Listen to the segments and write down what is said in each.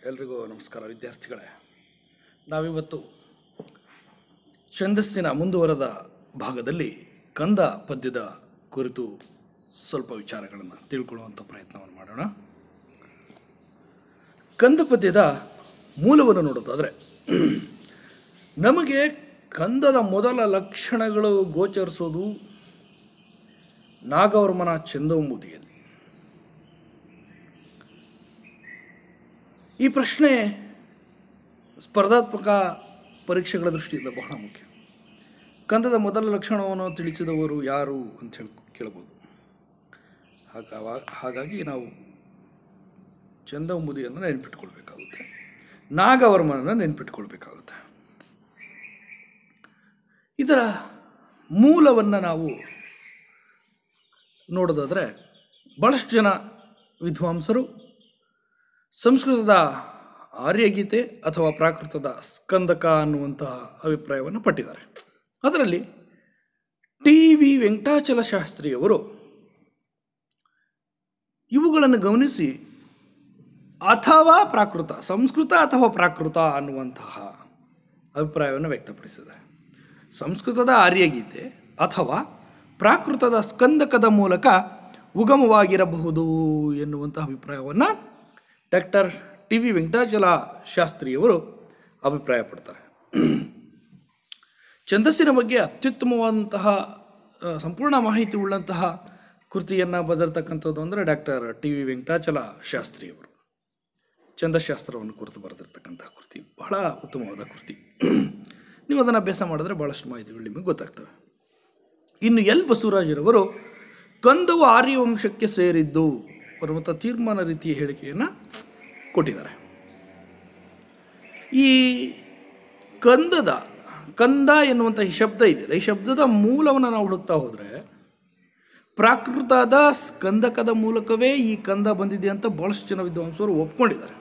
ಎಲ್ರಿಗೂ ನಮಸ್ಕಾರ ವಿದ್ಯಾರ್ಥಿಗಳೇ ನಾವಿವತ್ತು ಛಂದಸ್ಸಿನ ಮುಂದುವರೆದ ಭಾಗದಲ್ಲಿ ಕಂದ ಪದ್ಯದ ಕುರಿತು ಸ್ವಲ್ಪ ವಿಚಾರಗಳನ್ನು ತಿಳ್ಕೊಳ್ಳುವಂಥ ಪ್ರಯತ್ನವನ್ನು ಮಾಡೋಣ ಕಂದ ಪದ್ಯದ ಮೂಲವನ್ನು ನೋಡೋದಾದರೆ ನಮಗೆ ಕಂದದ ಮೊದಲ ಲಕ್ಷಣಗಳು ಗೋಚರಿಸೋದು ನಾಗವರ್ಮನ ಚಂದೌಮುದಿಯಲ್ಲಿ ಈ ಪ್ರಶ್ನೆ ಸ್ಪರ್ಧಾತ್ಮಕ ಪರೀಕ್ಷೆಗಳ ದೃಷ್ಟಿಯಿಂದ ಬಹಳ ಮುಖ್ಯ ಕಂದದ ಮೊದಲ ಲಕ್ಷಣವನ್ನು ತಿಳಿಸಿದವರು ಯಾರು ಅಂತ ಹೇಳಿ ಕೇಳ್ಬೋದು ಹಾಗಾವ ಹಾಗಾಗಿ ನಾವು ಚಂದೌಮುದಿಯನ್ನು ನೆನಪಿಟ್ಕೊಳ್ಬೇಕಾಗುತ್ತೆ ನಾಗವರ್ಮನನ್ನು ನೆನಪಿಟ್ಕೊಳ್ಬೇಕಾಗುತ್ತೆ ಇದರ ಮೂಲವನ್ನು ನಾವು ನೋಡೋದಾದರೆ ಭಾಳಷ್ಟು ಜನ ವಿದ್ವಾಂಸರು ಸಂಸ್ಕೃತದ ಆರ್ಯಗೀತೆ ಅಥವಾ ಪ್ರಾಕೃತದ ಸ್ಕಂದಕ ಅನ್ನುವಂತಹ ಅಭಿಪ್ರಾಯವನ್ನು ಪಟ್ಟಿದ್ದಾರೆ ಅದರಲ್ಲಿ ಟಿ ವಿ ವೆಂಕಟಾಚಲ ಶಾಸ್ತ್ರಿಯವರು ಇವುಗಳನ್ನು ಗಮನಿಸಿ ಅಥವಾ ಪ್ರಾಕೃತ ಸಂಸ್ಕೃತ ಅಥವಾ ಪ್ರಾಕೃತ ಅನ್ನುವಂತಹ ಅಭಿಪ್ರಾಯವನ್ನು ವ್ಯಕ್ತಪಡಿಸಿದ್ದಾರೆ ಸಂಸ್ಕೃತದ ಆರ್ಯಗೀತೆ ಅಥವಾ ಪ್ರಾಕೃತದ ಸ್ಕಂದಕದ ಮೂಲಕ ಉಗಮವಾಗಿರಬಹುದು ಎನ್ನುವಂತಹ ಅಭಿಪ್ರಾಯವನ್ನು ಡಾಕ್ಟರ್ ಟಿ ವಿ ವೆಂಕಟಾಚಲ ಶಾಸ್ತ್ರಿಯವರು ಅಭಿಪ್ರಾಯಪಡ್ತಾರೆ ಛಂದಸ್ಸಿನ ಬಗ್ಗೆ ಅತ್ಯುತ್ತಮವಾದಂತಹ ಆ, ಸಂಪೂರ್ಣ ಮಾಹಿತಿ ಉಳ್ಳಂತಹ ಕೃತಿಯನ್ನು ಬರೆದಿರ್ತಕ್ಕಂಥದ್ದು ಅಂದರೆ ಡಾಕ್ಟರ್ ಟಿ ವಿ ವೆಂಕಟಾಚಲ ಶಾಸ್ತ್ರಿಯವರು ಛಂದಶಾಸ್ತ್ರವನ್ನು ಕುರಿತು ಬರೆದಿರ್ತಕ್ಕಂತಹ ಕೃತಿ ಬಹಳ ಉತ್ತಮವಾದ ಕೃತಿ ನೀವು ಅದನ್ನು ಅಭ್ಯಾಸ ಮಾಡಿದ್ರೆ ಭಾಳಷ್ಟು ಮಾಹಿತಿಗಳು ನಿಮಗೆ ಗೊತ್ತಾಗ್ತವೆ ಇನ್ನು ಎಲ್ ಬಸವರಾಜರವರು ಕಂದವು ಆರ್ಯವಂಶಕ್ಕೆ ಸೇರಿದ್ದು ಅನ್ನುವಂಥ ತೀರ್ಮಾನ ರೀತಿಯ ಹೇಳಿಕೆಯನ್ನು ಕೊಟ್ಟಿದ್ದಾರೆ ಈ ಕಂದದ ಕಂದ ಎನ್ನುವಂಥ ಈ ಶಬ್ದ ಇದೆಯಲ್ಲ ಈ ಶಬ್ದದ ಮೂಲವನ್ನು ನಾವು ಹುಡುಕ್ತಾ ಹೋದರೆ ಪ್ರಾಕೃತದ ಸ್ಕಂದಕದ ಮೂಲಕವೇ ಈ ಕಂದ ಬಂದಿದೆ ಅಂತ ಭಾಳಷ್ಟು ಜನ ವಿದ್ವಾಂಸರು ಒಪ್ಕೊಂಡಿದ್ದಾರೆ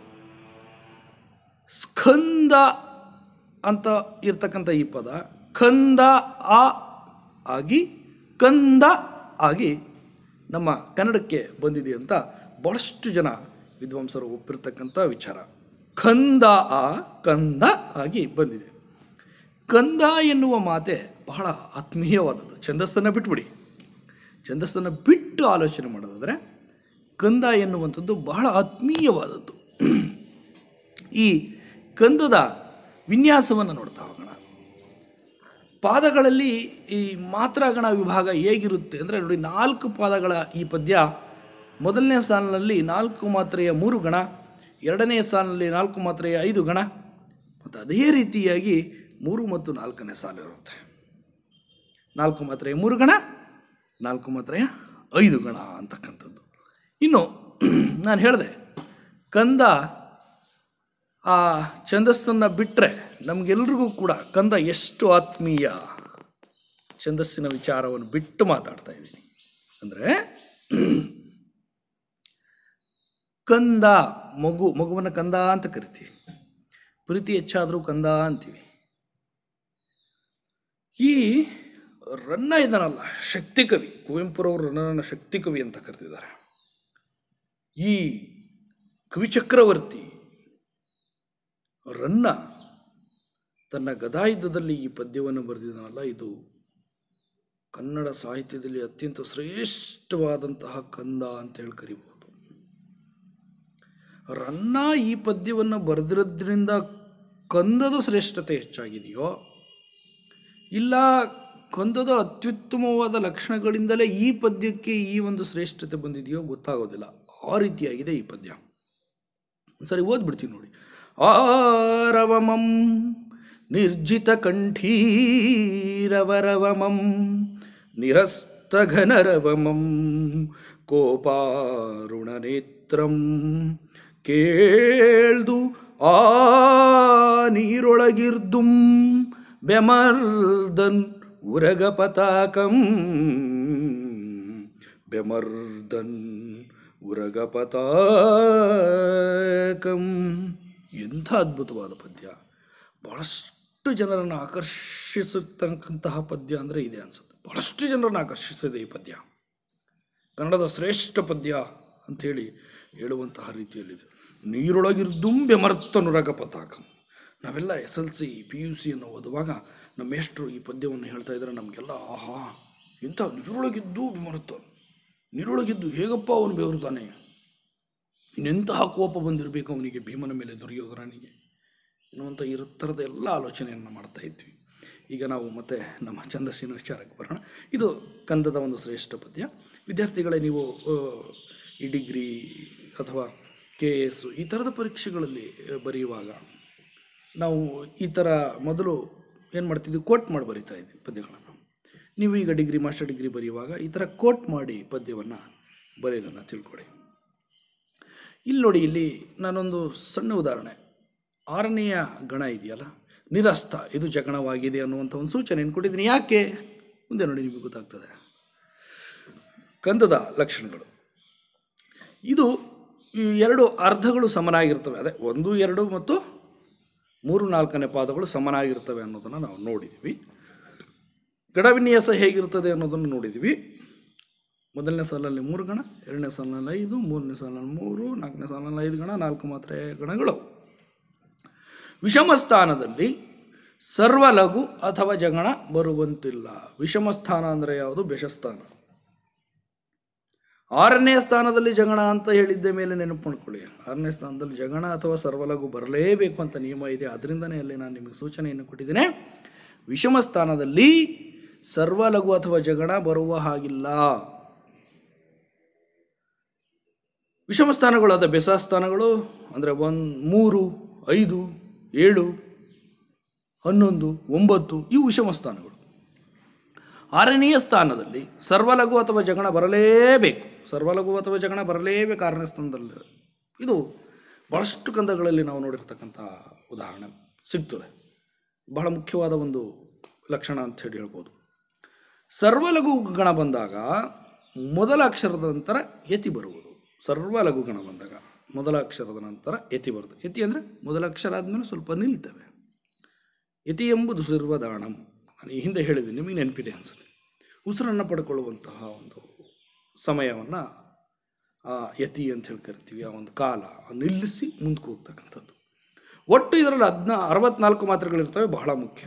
ಸ್ಕಂದ ಅಂತ ಇರ್ತಕ್ಕಂಥ ಈ ಪದ ಕಂದ ಆ ಆಗಿ ಕಂದ ಆಗಿ ನಮ್ಮ ಕನ್ನಡಕ್ಕೆ ಬಂದಿದೆ ಅಂತ ಭಾಳಷ್ಟು ಜನ ವಿದ್ವಾಂಸರು ಒಪ್ಪಿರ್ತಕ್ಕಂಥ ವಿಚಾರ ಕಂದ ಆ ಕಂದ ಆಗಿ ಬಂದಿದೆ ಕಂದ ಎನ್ನುವ ಮಾತೆ ಬಹಳ ಆತ್ಮೀಯವಾದದ್ದು ಛಂದಸ್ಸನ್ನು ಬಿಟ್ಬಿಡಿ ಛಂದಸ್ಸನ್ನು ಬಿಟ್ಟು ಆಲೋಚನೆ ಮಾಡೋದಾದರೆ ಕಂದ ಎನ್ನುವಂಥದ್ದು ಬಹಳ ಆತ್ಮೀಯವಾದದ್ದು ಈ ಕಂದದ ವಿನ್ಯಾಸವನ್ನು ನೋಡ್ತಾ ಹೋಗೋಣ ಪಾದಗಳಲ್ಲಿ ಈ ಮಾತ್ರಾಗಣ ವಿಭಾಗ ಹೇಗಿರುತ್ತೆ ಅಂದರೆ ನೋಡಿ ನಾಲ್ಕು ಪಾದಗಳ ಈ ಪದ್ಯ ಮೊದಲನೇ ಸಾಲಿನಲ್ಲಿ ನಾಲ್ಕು ಮಾತ್ರೆಯ ಮೂರು ಗಣ ಎರಡನೇ ಸಾಲಿನಲ್ಲಿ ನಾಲ್ಕು ಮಾತ್ರೆಯ ಐದು ಗಣ ಮತ್ತು ಅದೇ ರೀತಿಯಾಗಿ ಮೂರು ಮತ್ತು ನಾಲ್ಕನೇ ಸಾಲು ಇರುತ್ತೆ ನಾಲ್ಕು ಮಾತ್ರೆಯ ಮೂರು ಗಣ ನಾಲ್ಕು ಮಾತ್ರೆಯ ಐದು ಗಣ ಅಂತಕ್ಕಂಥದ್ದು ಇನ್ನು ನಾನು ಹೇಳಿದೆ ಕಂದ ಆ ಛಂದಸ್ಸನ್ನು ಬಿಟ್ಟರೆ ನಮಗೆಲ್ರಿಗೂ ಕೂಡ ಕಂದ ಎಷ್ಟು ಆತ್ಮೀಯ ಛಂದಸ್ಸಿನ ವಿಚಾರವನ್ನು ಬಿಟ್ಟು ಮಾತಾಡ್ತಾ ಇದ್ದೀನಿ ಅಂದರೆ ಕಂದ ಮಗು ಮಗುವನ್ನು ಕಂದ ಅಂತ ಕರಿತೀವಿ ಪ್ರೀತಿ ಹೆಚ್ಚಾದರೂ ಕಂದ ಅಂತೀವಿ ಈ ರನ್ನ ಇದನ್ನಲ್ಲ ಶಕ್ತಿ ಕವಿ ಕುವೆಂಪುರವರು ರನ್ನನನ್ನು ಶಕ್ತಿ ಕವಿ ಅಂತ ಕರೆದಿದ್ದಾರೆ ಈ ಕವಿ ಚಕ್ರವರ್ತಿ ರನ್ನ ತನ್ನ ಗದಾಯುದ್ಧದಲ್ಲಿ ಈ ಪದ್ಯವನ್ನು ಬರೆದಿದ್ದಾನಲ್ಲ ಇದು ಕನ್ನಡ ಸಾಹಿತ್ಯದಲ್ಲಿ ಅತ್ಯಂತ ಶ್ರೇಷ್ಠವಾದಂತಹ ಕಂದ ಅಂತ ಹೇಳಿ ಕರಿಬಹುದು ರನ್ನ ಈ ಪದ್ಯವನ್ನು ಬರೆದಿರೋದ್ರಿಂದ ಕಂದದ ಶ್ರೇಷ್ಠತೆ ಹೆಚ್ಚಾಗಿದೆಯೋ ಇಲ್ಲ ಕಂದದ ಅತ್ಯುತ್ತಮವಾದ ಲಕ್ಷಣಗಳಿಂದಲೇ ಈ ಪದ್ಯಕ್ಕೆ ಈ ಒಂದು ಶ್ರೇಷ್ಠತೆ ಬಂದಿದೆಯೋ ಗೊತ್ತಾಗೋದಿಲ್ಲ ಆ ರೀತಿಯಾಗಿದೆ ಈ ಪದ್ಯ ಸರಿ ಓದ್ಬಿಡ್ತೀನಿ ನೋಡಿ ಆರವಮಂ ನಿರ್ಜಿತ ಕಂಠೀರವರವಮಂ ನಿರಸ್ತಘನರವಮಂ ಕೋಪಾರುಣನೇತ್ರಂ ಕೇಳ್ದು ಆ ನೀರೊಳಗಿರ್ದುಂ ಬೆಮರ್ದನ್ ಉರಗ ಪತಾಕಂ ಬೆಮರ್ದನ್ ಉರಗ ಪತಾಕಂ ಎಂಥ ಅದ್ಭುತವಾದ ಪದ್ಯ ಭಾಳಷ್ಟು ಜನರನ್ನು ಆಕರ್ಷಿಸತಕ್ಕಂತಹ ಪದ್ಯ ಅಂದರೆ ಇದೆ ಅನ್ಸುತ್ತೆ ಭಾಳಷ್ಟು ಜನರನ್ನು ಆಕರ್ಷಿಸಿದೆ ಈ ಪದ್ಯ ಕನ್ನಡದ ಶ್ರೇಷ್ಠ ಪದ್ಯ ಅಂಥೇಳಿ ಹೇಳುವಂತಹ ರೀತಿಯಲ್ಲಿದೆ ನೀರೊಳಗಿರ್ದುಂಬೆ ಮರ್ತನುರಗ ಪತಾಕ ನಾವೆಲ್ಲ S L C P U ಸಿಯನ್ನು ಓದುವಾಗ ನಮ್ಮ ಮೇಷ್ಟ್ರು ಈ ಪದ್ಯವನ್ನು ಹೇಳ್ತಾ ಇದ್ದಾರೆ ನಮಗೆಲ್ಲ ಆಹಾ ಇಂಥ ನೀರೊಳಗಿದ್ದು ಬೆಮರುತ್ತಾನೆ ನೀರೊಳಗಿದ್ದು ಹೇಗಪ್ಪ ಅವನು ಬೆವರುತ್ತಾನೆ ಇನ್ನೆಂತಹ ಕೋಪ ಬಂದಿರಬೇಕು ಅವನಿಗೆ ಭೀಮನ ಮೇಲೆ ದುರ್ಯೋಧನನಿಗೆ ಎನ್ನುವಂಥ ಈ ಥರದ ಎಲ್ಲ ಆಲೋಚನೆಯನ್ನು ಮಾಡ್ತಾ ಇದ್ವಿ ಈಗ ನಾವು ಮತ್ತೆ ನಮ್ಮ ಛಂದಸ್ಸಿನ ವಿಚಾರಕ್ಕೆ ಬರೋಣ ಇದು ಕಂದದ ಒಂದು ಶ್ರೇಷ್ಠ ಪದ್ಯ ವಿದ್ಯಾರ್ಥಿಗಳೇ ನೀವು ಆ, ಈ ಡಿಗ್ರಿ ಅಥವಾ ಕೆ ಎಸ್ ಈ ಥರದ ಪರೀಕ್ಷೆಗಳಲ್ಲಿ ಆ, ಬರೆಯುವಾಗ ನಾವು ಈ ಥರ ಮೊದಲು ಏನು ಮಾಡ್ತಿದ್ವಿ ಕೋಟ್ ಮಾಡಿ ಬರಿತಾ ಇದ್ವಿ ಪದ್ಯಗಳನ್ನು ನೀವು ಈಗ ಡಿಗ್ರಿ ಮಾಸ್ಟರ್ ಡಿಗ್ರಿ ಬರೆಯುವಾಗ ಈ ಥರ ಕೋಟ್ ಮಾಡಿ ಪದ್ಯವನ್ನು ಬರೆಯೋದನ್ನು ತಿಳ್ಕೊಳ್ಳಿ ಇಲ್ಲಿ ನೋಡಿ ಇಲ್ಲಿ ನಾನೊಂದು ಸಣ್ಣ ಉದಾಹರಣೆ ಆರನೆಯ ಗಣ ಇದೆಯಲ್ಲ ನಿರಸ್ತ ಇದು ಜಗಣವಾಗಿದೆ ಅನ್ನುವಂಥ ಒಂದು ಸೂಚನೆಯನ್ನು ಕೊಟ್ಟಿದ್ದೀನಿ ಯಾಕೆ ಮುಂದೆ ನೋಡಿ ನಿಮಗೆ ಗೊತ್ತಾಗ್ತದೆ ಕಂದದ ಲಕ್ಷಣಗಳು ಇದು ಈ ಎರಡು ಅರ್ಧಗಳು ಸಮನಾಗಿರ್ತವೆ ಅದೇ ಒಂದು ಎರಡು ಮತ್ತು ಮೂರು ನಾಲ್ಕನೇ ಪಾದಗಳು ಸಮನಾಗಿರ್ತವೆ ಅನ್ನೋದನ್ನು ನಾವು ನೋಡಿದ್ದೀವಿ ಗಡವಿನ್ಯಾಸ ಹೇಗಿರ್ತದೆ ಅನ್ನೋದನ್ನು ನೋಡಿದ್ದೀವಿ ಮೊದಲನೇ ಸಾಲಲ್ಲಿ ಮೂರು ಗಣ ಎರಡನೇ ಸಾಲಿನಲ್ಲಿ ಐದು ಮೂರನೇ ಸಾಲಿನಲ್ಲಿ ಮೂರು ನಾಲ್ಕನೇ ಸಾಲಿನಲ್ಲಿ ಐದು ಗಣ ನಾಲ್ಕು ಮಾತ್ರ ಗಣಗಳು ವಿಷಮ ಸ್ಥಾನದಲ್ಲಿ ಸರ್ವಲಘು ಅಥವಾ ಜಗಣ ಬರುವಂತಿಲ್ಲ ವಿಷಮ ಸ್ಥಾನ ಅಂದರೆ ಯಾವುದು ಬೆಷಸ್ಥಾನ ಆರನೇ ಸ್ಥಾನದಲ್ಲಿ ಜಗಣ ಅಂತ ಹೇಳಿದ್ದ ಮೇಲೆ ನೆನಪು ಮಾಡ್ಕೊಳ್ಳಿ ಆರನೇ ಸ್ಥಾನದಲ್ಲಿ ಜಗಣ ಅಥವಾ ಸರ್ವಲಘು ಬರಲೇಬೇಕು ಅಂತ ನಿಯಮ ಇದೆ ಅದರಿಂದನೇ ಅಲ್ಲಿ ನಾನು ನಿಮಗೆ ಸೂಚನೆಯನ್ನು ಕೊಟ್ಟಿದ್ದೇನೆ ವಿಷಮ ಸ್ಥಾನದಲ್ಲಿ ಸರ್ವಲಘು ಅಥವಾ ಜಗಣ ಬರುವ ಹಾಗಿಲ್ಲ ವಿಷಮ ಸ್ಥಾನಗಳು ಅದ ಬೆಸ ಸ್ಥಾನಗಳು ಅಂದರೆ ಒಂದು ಮೂರು ಐದು ಏಳು ಹನ್ನೊಂದು ಒಂಬತ್ತು ಇವು ವಿಷಮ ಸ್ಥಾನಗಳು ಆರನೆಯ ಸ್ಥಾನದಲ್ಲಿ ಸರ್ವಲಘು ಅಥವಾ ಜಗಣ ಬರಲೇಬೇಕು ಸರ್ವಲಘು ಅಥವಾ ಜಗಣ ಬರಲೇಬೇಕು ಆರನೇ ಸ್ಥಾನದಲ್ಲಿ ಇದು ಭಾಳಷ್ಟು ಕಂದಗಳಲ್ಲಿ ನಾವು ನೋಡಿರ್ತಕ್ಕಂಥ ಉದಾಹರಣೆ ಸಿಗ್ತದೆ ಬಹಳ ಮುಖ್ಯವಾದ ಒಂದು ಲಕ್ಷಣ ಅಂತ ಹೇಳಿ ಹೇಳ್ಬೋದು ಸರ್ವಲಘು ಗಣ ಬಂದಾಗ ಮೊದಲ ಅಕ್ಷರದ ನಂತರ ಯತಿ ಬರುವುದು ಸರ್ವಲಘು ಗಣ ಬಂದಾಗ ಮೊದಲ ಅಕ್ಷರದ ನಂತರ ಯತಿ ಬರುತ್ತೆ ಯತಿ ಅಂದರೆ ಮೊದಲ ಅಕ್ಷರ ಆದಮೇಲೆ ಸ್ವಲ್ಪ ನಿಲ್ತವೆ ಯತಿ ಎಂಬುದು ಸರ್ವದಾಣಂ ನಾನು ಈ ಹಿಂದೆ ಹೇಳಿದ್ದೀನಿ ನಿಮಗೆ ನೆನಪಿದೆ ಅನಿಸುತ್ತೆ ಉಸಿರನ್ನು ಪಡ್ಕೊಳ್ಳುವಂತಹ ಒಂದು ಸಮಯವನ್ನು ಯತಿ ಅಂತ ಹೇಳಿ ಕರಿತೀವಿ ಆ ಒಂದು ಕಾಲ ನಿಲ್ಲಿಸಿ ಮುಂದಕ್ಕೆ ಹೋಗ್ತಕ್ಕಂಥದ್ದು ಒಟ್ಟು ಇದರಲ್ಲಿ ಹದಿನ ಅರವತ್ನಾಲ್ಕು ಮಾತ್ರೆಗಳಿರ್ತವೆ ಬಹಳ ಮುಖ್ಯ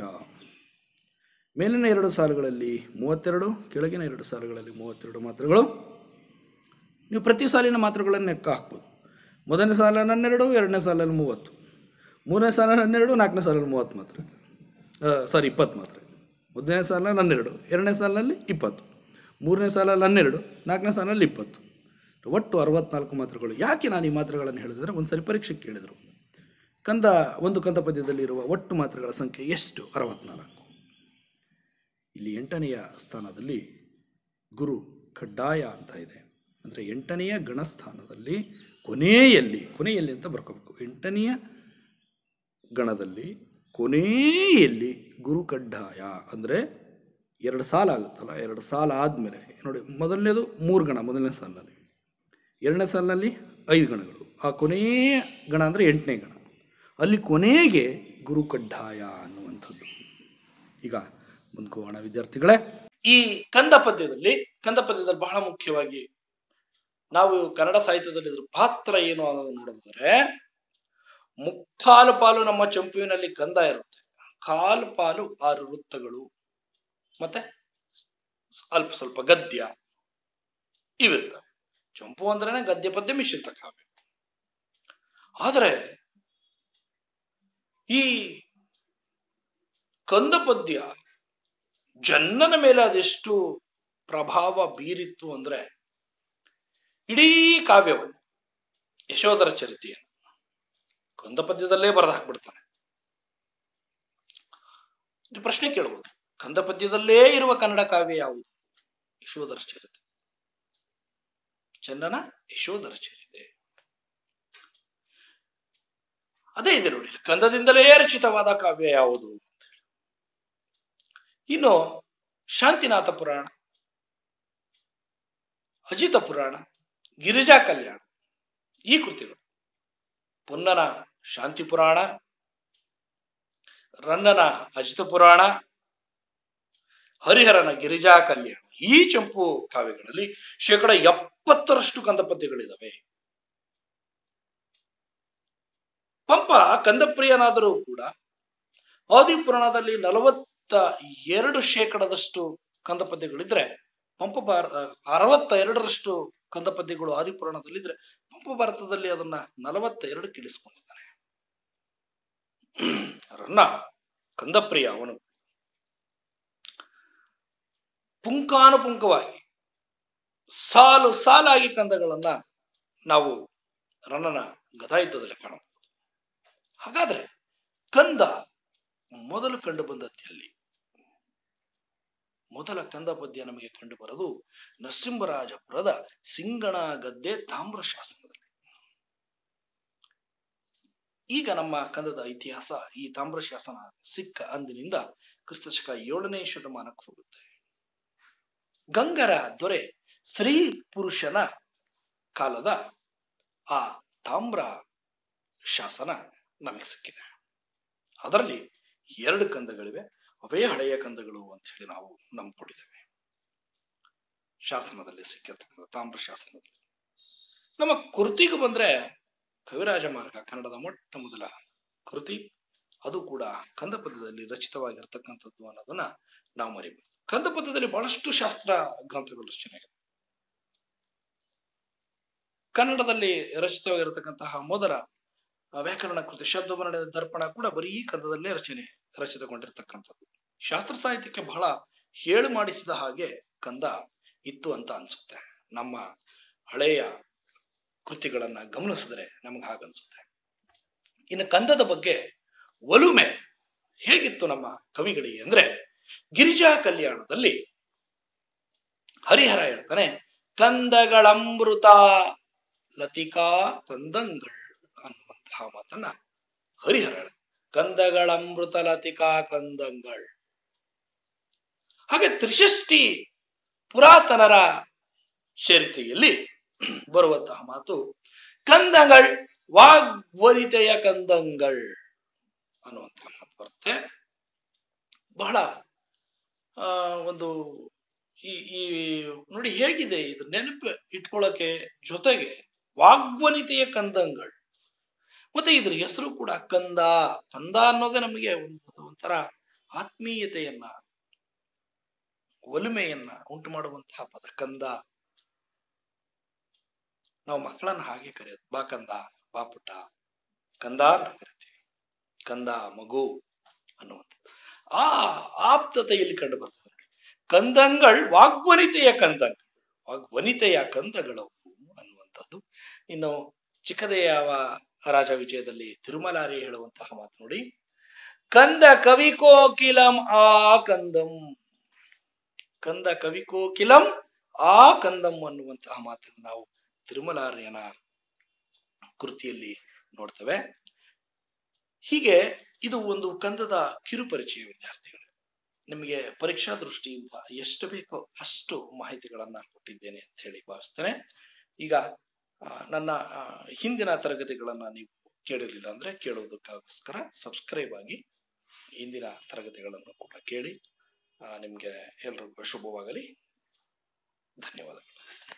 ಮೇಲಿನ ಎರಡು ಸಾಲುಗಳಲ್ಲಿ ಮೂವತ್ತೆರಡು ಕೆಳಗಿನ ಎರಡು ಸಾಲುಗಳಲ್ಲಿ ಮೂವತ್ತೆರಡು ಮಾತ್ರೆಗಳು ನೀವು ಪ್ರತಿ ಸಾಲಿನ ಮಾತ್ರೆಗಳನ್ನು ಲೆಕ್ಕ ಹಾಕ್ಬೋದು ಮೊದಲನೇ ಸಾಲಲ್ಲಿ ಹನ್ನೆರಡು ಎರಡನೇ ಸಾಲಲ್ಲಿ ಮೂವತ್ತು ಮೂರನೇ ಸಾಲಲ್ಲಿ ಹನ್ನೆರಡು ನಾಲ್ಕನೇ ಸಾಲಲ್ಲಿ ಮೂವತ್ತು ಮಾತ್ರೆ ಸಾರಿ ಇಪ್ಪತ್ತು ಮಾತ್ರೆ ಮೊದಲನೇ ಸಾಲಲ್ಲಿ ಹನ್ನೆರಡು ಎರಡನೇ ಸಾಲಿನಲ್ಲಿ ಇಪ್ಪತ್ತು ಮೂರನೇ ಸಾಲಲ್ಲಿ ಹನ್ನೆರಡು ನಾಲ್ಕನೇ ಸಾಲಲ್ಲಿ ಇಪ್ಪತ್ತು ಒಟ್ಟು ಅರವತ್ನಾಲ್ಕು ಮಾತ್ರೆಗಳು ಯಾಕೆ ನಾನು ಈ ಮಾತ್ರೆಗಳನ್ನು ಹೇಳಿದ್ರೆ ಒಂದು ಸರಿ ಪರೀಕ್ಷೆಗೆ ಕೇಳಿದರು ಕಂದ ಒಂದು ಕಂದ ಪದ್ಯದಲ್ಲಿ ಇರುವ ಒಟ್ಟು ಮಾತ್ರೆಗಳ ಸಂಖ್ಯೆ ಎಷ್ಟು ಅರವತ್ನಾಲ್ಕು ಇಲ್ಲಿ ಎಂಟನೆಯ ಸ್ಥಾನದಲ್ಲಿ ಗುರು ಕಡ್ಡಾಯ ಅಂತ ಇದೆ ಅಂದರೆ ಎಂಟನೆಯ ಗಣಸ್ಥಾನದಲ್ಲಿ ಕೊನೆಯಲ್ಲಿ ಕೊನೆಯಲ್ಲಿ ಅಂತ ಬರ್ಕೋಬೇಕು ಎಂಟನೆಯ ಗಣದಲ್ಲಿ ಕೊನೆಯಲ್ಲಿ ಗುರು ಕಡ್ಡಾಯ ಅಂದರೆ ಎರಡು ಸಾಲ ಆಗುತ್ತಲ್ಲ ಎರಡು ಸಾಲ ಆದಮೇಲೆ ನೋಡಿ ಮೊದಲನೇದು ಮೂರು ಗಣ ಮೊದಲನೇ ಸಾಲಿನಲ್ಲಿ ಎರಡನೇ ಸಾಲಿನಲ್ಲಿ ಐದು ಗಣಗಳು ಆ ಕೊನೆಯ ಗಣ ಅಂದರೆ ಎಂಟನೇ ಗಣ ಅಲ್ಲಿ ಕೊನೆಗೆ ಗುರು ಕಡ್ಡಾಯ ಅನ್ನುವಂಥದ್ದು ಈಗ ಮುಂದ್ಕೋಗೋಣ ವಿದ್ಯಾರ್ಥಿಗಳೇ ಈ ಕಂದ ಪದ್ಯದಲ್ಲಿ ಕಂದ ಪದ್ಯದಲ್ಲಿ ಬಹಳ ಮುಖ್ಯವಾಗಿ ನಾವು ಕನ್ನಡ ಸಾಹಿತ್ಯದಲ್ಲಿ ಇದ್ರ ಪಾತ್ರ ಏನು ಅನ್ನೋದನ್ನು ನೋಡಿದ್ರೆ ಮುಕ್ಕಾಲು ಪಾಲು ನಮ್ಮ ಚಂಪುವಿನಲ್ಲಿ ಕಂದ ಇರುತ್ತೆ ಕಾಲು ಪಾಲು ಆರು ವೃತ್ತಗಳು ಮತ್ತೆ ಅಲ್ಪ ಸ್ವಲ್ಪ ಗದ್ಯ ಇವಿರ್ತವೆ ಚಂಪು ಅಂದ್ರೇನೆ ಗದ್ಯ ಪದ್ಯ ಮಿಶ್ರಿತ ಕಾವ್ಯ ಆದರೆ ಈ ಕಂದ ಪದ್ಯ ಜನ್ನನ ಮೇಲೆ ಅದೆಷ್ಟು ಪ್ರಭಾವ ಬೀರಿತ್ತು ಅಂದ್ರೆ ಇಡೀ ಕಾವ್ಯವನ್ನು ಯಶೋಧರ ಚರಿತೆಯನ್ನು ಕಂದ ಪದ್ಯದಲ್ಲೇ ಬರೆದು ಹಾಕ್ಬಿಡ್ತಾನೆ ಇದು ಪ್ರಶ್ನೆ ಕೇಳಬಹುದು ಕಂದ ಪದ್ಯದಲ್ಲೇ ಇರುವ ಕನ್ನಡ ಕಾವ್ಯ ಯಾವುದು ಯಶೋಧರ ಚರಿತೆ ಚಂದನ ಯಶೋಧರ ಚರಿತೆ ಅದೇ ಇದೆ ನೋಡಿ ಕಂದದಿಂದಲೇ ರಚಿತವಾದ ಕಾವ್ಯ ಯಾವುದು ಇನ್ನು ಶಾಂತಿನಾಥ ಪುರಾಣ ಅಜಿತ ಪುರಾಣ ಗಿರಿಜಾ ಕಲ್ಯಾಣ ಈ ಕೃತಿಗಳು ಪೊನ್ನನ ಶಾಂತಿ ಪುರಾಣ ರನ್ನನ ಅಜಿತ ಪುರಾಣ ಹರಿಹರನ ಗಿರಿಜಾ ಕಲ್ಯಾಣ ಈ ಚಂಪು ಕಾವ್ಯಗಳಲ್ಲಿ ಶೇಕಡ ಎಪ್ಪತ್ತರಷ್ಟು ಕಂದ ಪದ್ಯಗಳಿದಾವೆ ಪಂಪ ಕಂದಪ್ರಿಯನಾದರೂ ಕೂಡ ಆದಿಪುರಾಣದಲ್ಲಿ ನಲವತ್ತ ಎರಡು ಶೇಕಡದಷ್ಟು ಕಂದ ಪದ್ಯಗಳಿದ್ರೆ ಪಂಪ ಭಾರ ಅರವತ್ತ ಎರಡರಷ್ಟು ಕಂದ ಪದ್ಯಗಳು ಆದಿಪುರಾಣದಲ್ಲಿದ್ರೆ ಪಂಪ ಭಾರತದಲ್ಲಿ ಅದನ್ನ ನಲವತ್ತ ಎರಡಕ್ಕೆ ಇಳಿಸ್ಕೊಂಡಿದ್ದಾನೆ ರನ್ನ ಕಂದಪ್ರಿಯ ಅವನು ಪುಂಖಾನುಪುಂಖವಾಗಿ ಸಾಲು ಸಾಲಾಗಿ ಕಂದಗಳನ್ನ ನಾವು ರನ್ನನ ಗದಾಯುದ್ಧದಲ್ಲಿ ಕಾಣಬಹುದು ಹಾಗಾದ್ರೆ ಕಂದ ಮೊದಲು ಕಂಡು ಬಂದದ್ದಲ್ಲಿ ಮೊದಲ ಕಂದ ಪದ್ಯ ನಮಗೆ ಕಂಡು ಬರೋದು ನರಸಿಂಹರಾಜಪುರದ ಸಿಂಗಣ ಗದ್ದೆ ತಾಮ್ರ ಶಾಸನದಲ್ಲಿ ಈಗ ನಮ್ಮ ಕಂದದ ಇತಿಹಾಸ ಈ ತಾಮ್ರ ಶಾಸನ ಸಿಕ್ಕ ಅಂದಿನಿಂದ ಕ್ರಿಸ್ತಶಕ ಏಳನೇ ಶತಮಾನಕ್ಕೆ ಹೋಗುತ್ತೆ ಗಂಗರ ದೊರೆ ಸ್ತ್ರೀ ಪುರುಷನ ಕಾಲದ ಆ ತಾಮ್ರ ಶಾಸನ ನಮಗೆ ಸಿಕ್ಕಿದೆ ಅದರಲ್ಲಿ ಎರಡು ಕಂದಗಳಿವೆ ಅವೇ ಹಳೆಯ ಕಂದಗಳು ಅಂತ ಹೇಳಿ ನಾವು ನಂಬ್ಕೊಂಡಿದ್ದೇವೆ ಶಾಸನದಲ್ಲಿ ಸಿಕ್ಕಿರ್ತಕ್ಕಂಥ ತಾಮ್ರ ಶಾಸನದಲ್ಲಿ ನಮ್ಮ ಕೃತಿಗೂ ಬಂದ್ರೆ ಕವಿರಾಜ ಮಾರ್ಗ ಕನ್ನಡದ ಮೊಟ್ಟ ಮೊದಲ ಕೃತಿ ಅದು ಕೂಡ ಕಂದ ಪದ್ಯದಲ್ಲಿ ರಚಿತವಾಗಿರ್ತಕ್ಕಂಥದ್ದು ಅನ್ನೋದನ್ನ ನಾವು ಮರಿಬಹುದು ಕಂದ ಪದ್ಯದಲ್ಲಿ ಬಹಳಷ್ಟು ಶಾಸ್ತ್ರ ಗ್ರಂಥಗಳು ರಚನೆಯಾಗಿದೆ ಕನ್ನಡದಲ್ಲಿ ರಚಿತವಾಗಿರತಕ್ಕಂತಹ ಮೊದಲ ವ್ಯಾಕರಣ ಕೃತಿ ಶಬ್ದವರ್ಣ ದರ್ಪಣ ಕೂಡ ಬರೀ ಕಂದದಲ್ಲೇ ರಚನೆ ರಚಿತಗೊಂಡಿರ್ತಕ್ಕಂಥದ್ದು ಶಾಸ್ತ್ರ ಸಾಹಿತ್ಯಕ್ಕೆ ಬಹಳ ಹೇಳು ಮಾಡಿಸಿದ ಹಾಗೆ ಕಂದ ಇತ್ತು ಅಂತ ಅನ್ಸುತ್ತೆ ನಮ್ಮ ಹಳೆಯ ಕೃತಿಗಳನ್ನ ಗಮನಿಸಿದ್ರೆ ನಮ್ಗೆ ಹಾಗನ್ಸುತ್ತೆ ಇನ್ನು ಕಂದದ ಬಗ್ಗೆ ಒಲುಮೆ ಹೇಗಿತ್ತು ನಮ್ಮ ಕವಿಗಳಿಗೆ ಅಂದ್ರೆ ಗಿರಿಜಾ ಕಲ್ಯಾಣದಲ್ಲಿ ಹರಿಹರ ಹೇಳ್ತಾನೆ ಕಂದಗಳಮೃತ ಲತಿಕಾ ಕಂದಂಗಳ್ ಅನ್ನುವಂತಹ ಮಾತನ್ನ ಹರಿಹರ ಹೇಳ ಕಂದಗಳಮೃತ ಲತಿಕಾ ಕಂದಂಗಳ್ ಹಾಗೆ ತ್ರಿಷಷ್ಟಿ ಪುರಾತನರ ಚರಿತೆಯಲ್ಲಿ ಬರುವಂತಹ ಮಾತು ಕಂದಂಗಳ್ ವಾಗ್ವರಿತೆಯ ಕಂದಂಗಳ್ ಅನ್ನುವಂತಹ ಮಾತು ಬರುತ್ತೆ ಬಹಳ ಆ ಒಂದು ಈ ಈ ನೋಡಿ ಹೇಗಿದೆ ಇದು ನೆನಪು ಇಟ್ಕೊಳ್ಳೋಕೆ ಜೊತೆಗೆ ವಾಗ್ವನಿತೆಯ ಕಂದಂಗಳು ಮತ್ತೆ ಇದ್ರ ಹೆಸರು ಕೂಡ ಕಂದ ಕಂದ ಅನ್ನೋದೇ ನಮಗೆ ಒಂದು ಒಂಥರ ಆತ್ಮೀಯತೆಯನ್ನ ಒಲುಮೆಯನ್ನ ಉಂಟು ಮಾಡುವಂತಹ ಪದ ಕಂದ ನಾವು ಮಕ್ಕಳನ್ನ ಹಾಗೆ ಕರೆಯೋದು ಬಾ ಕಂದ ಬಾ ಪುಟ್ಟ ಕಂದ ಅಂತ ಕರಿತೀವಿ ಕಂದ ಮಗು ಅನ್ನುವಂಥದ್ದು ಆ ಆಪ್ತತೆಯಲ್ಲಿ ಕಂಡು ಬರ್ತದೆ ನೋಡಿ ಕಂದಂಗಳ್ ವಾಗ್ವನಿತೆಯ ಕಂದಂಗಳು ವಾಗ್ವನಿತೆಯ ಕಂದಗಳವು ಅನ್ನುವಂಥದ್ದು ಇನ್ನು ಚಿಕ್ಕದೇಯವ ರಾಜ ವಿಜಯದಲ್ಲಿ ತಿರುಮಲಾರಿ ಹೇಳುವಂತಹ ಮಾತು ನೋಡಿ ಕಂದ ಕವಿಕೋಕಿಲಂ ಆ ಕಂದಂ ಕಂದ ಕವಿಕೋಕಿಲಂ ಆ ಕಂದಂ ಅನ್ನುವಂತಹ ಮಾತನ್ನು ನಾವು ತಿರುಮಲಾರ್ಯನ ಕೃತಿಯಲ್ಲಿ ನೋಡ್ತೇವೆ ಹೀಗೆ ಇದು ಒಂದು ಕಂದದ ಕಿರುಪರಿಚಯ ವಿದ್ಯಾರ್ಥಿಗಳು ನಿಮಗೆ ಪರೀಕ್ಷಾ ದೃಷ್ಟಿಯಿಂದ ಎಷ್ಟು ಬೇಕೋ ಅಷ್ಟು ಮಾಹಿತಿಗಳನ್ನ ಕೊಟ್ಟಿದ್ದೇನೆ ಅಂತ ಹೇಳಿ ಭಾವಿಸ್ತೇನೆ ಈಗ ನನ್ನ ಹಿಂದಿನ ತರಗತಿಗಳನ್ನ ನೀವು ಕೇಳಿರಲಿಲ್ಲ ಅಂದ್ರೆ ಕೇಳೋದಕ್ಕೋಸ್ಕರ ಸಬ್ಸ್ಕ್ರೈಬ್ ಆಗಿ ಹಿಂದಿನ ತರಗತಿಗಳನ್ನು ಕೂಡ ಕೇಳಿ ನಿಮ್ಗೆ ಎಲ್ರಿಗೂ ಶುಭವಾಗಲಿ ಧನ್ಯವಾದಗಳು